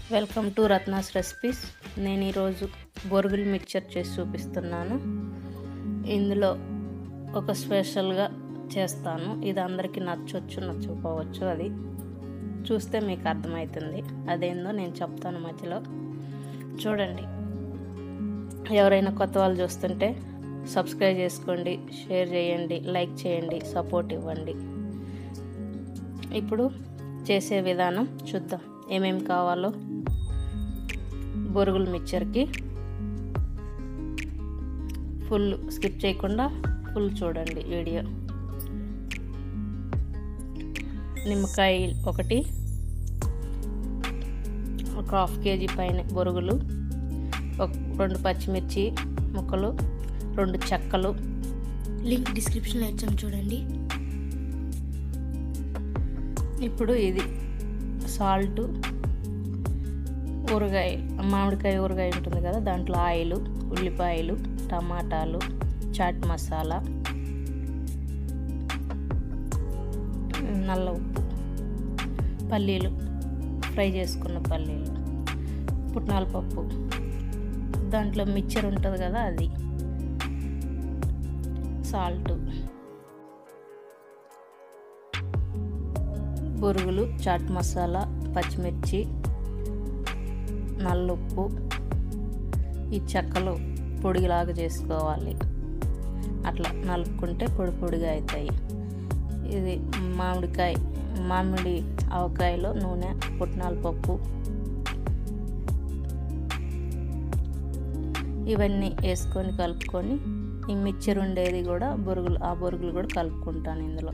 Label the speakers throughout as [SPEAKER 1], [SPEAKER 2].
[SPEAKER 1] welcome to Ratna's recipes నేను ఈరోజు బొరుగులు మిక్చర్ చేసి చూపిస్తున్నాను ఇందులో ఒక స్పెషల్గా చేస్తాను ఇది అందరికీ నచ్చవచ్చు నచ్చకపోవచ్చు అది చూస్తే మీకు అర్థమవుతుంది అదేందో నేను చెప్తాను మధ్యలో చూడండి ఎవరైనా కొత్త వాళ్ళు చూస్తుంటే సబ్స్క్రైబ్ చేసుకోండి షేర్ చేయండి లైక్ చేయండి సపోర్ట్ ఇవ్వండి ఇప్పుడు చేసే విధానం చూద్దాం ఏమేమి కావాలో బొరుగుల మిక్చర్కి ఫుల్ స్కిప్ చేయకుండా ఫుల్ చూడండి వీడియో నిమ్మకాయ ఒకటి ఒక హాఫ్ కేజీ పైన బొరుగులు ఒక రెండు పచ్చిమిర్చి ముక్కలు రెండు చెక్కలు
[SPEAKER 2] లింక్ డిస్క్రిప్షన్లో ఇచ్చాను చూడండి
[SPEAKER 1] ఇప్పుడు ఇది సాల్ట్ ఊరగాయ మామిడికాయ ఊరగాయ ఉంటుంది కదా దాంట్లో ఆయిల్ ఉల్లిపాయలు టమాటాలు చాట్ మసాలా నల్ల ఉప్పు పల్లీలు ఫ్రై చేసుకున్న పల్లీలు పుట్నాల పప్పు దాంట్లో మిక్చర్ ఉంటుంది కదా అది సాల్ట్ బొరుగులు చాట్ మసాలా పచ్చిమిర్చి నల్లుప్పు ఈ చెక్కలు పొడిలాగా చేసుకోవాలి అట్లా నలుపుకుంటే పొడి పొడిగా అవుతాయి ఇది మామిడికాయ మామిడి ఆవకాయలో నూనె పుట్నాల పప్పు ఇవన్నీ వేసుకొని కలుపుకొని ఈ మిక్చర్ ఉండేది కూడా బొరుగులు ఆ బొరుగులు కూడా కలుపుకుంటాను ఇందులో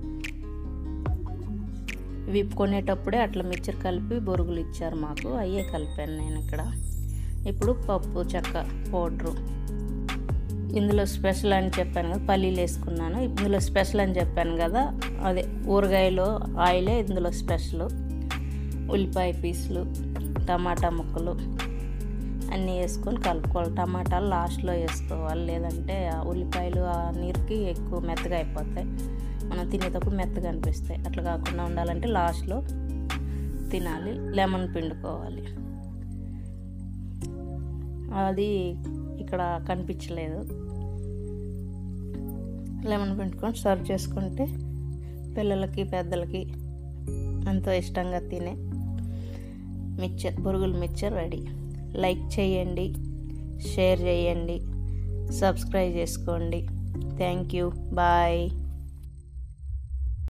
[SPEAKER 1] ఇవి కొనేటప్పుడే అట్లా మిక్చర్ కలిపి బొరుగులు ఇచ్చారు మాకు అయ్యే కలిపాను నేను ఇక్కడ ఇప్పుడు పప్పు చెక్క పౌడ్రు ఇందులో స్పెషల్ అని చెప్పాను కదా పల్లీలు వేసుకున్నాను ఇందులో స్పెషల్ అని చెప్పాను కదా అదే ఊరగాయలో ఆయిలే ఇందులో స్పెషల్ ఉల్లిపాయ పీసులు టమాటా ముక్కలు అన్నీ వేసుకొని కలుపుకోవాలి టమాటాలు లాస్ట్లో వేసుకోవాలి లేదంటే ఆ ఉల్లిపాయలు ఆ నీరుకి ఎక్కువ మెత్తగా అయిపోతాయి మనం తినేటప్పుడు మెత్తగా అనిపిస్తాయి అట్లా కాకుండా ఉండాలంటే లాస్ట్లో తినాలి లెమన్ పిండుకోవాలి అది ఇక్కడ కనిపించలేదు లెమన్ పిండుకొని సర్వ్ చేసుకుంటే పిల్లలకి పెద్దలకి ఎంతో ఇష్టంగా తినే మిక్చర్ పురుగుల మిక్చర్ రెడీ లైక్ చేయండి షేర్ చేయండి సబ్స్క్రైబ్ చేసుకోండి థ్యాంక్ యూ బాయ్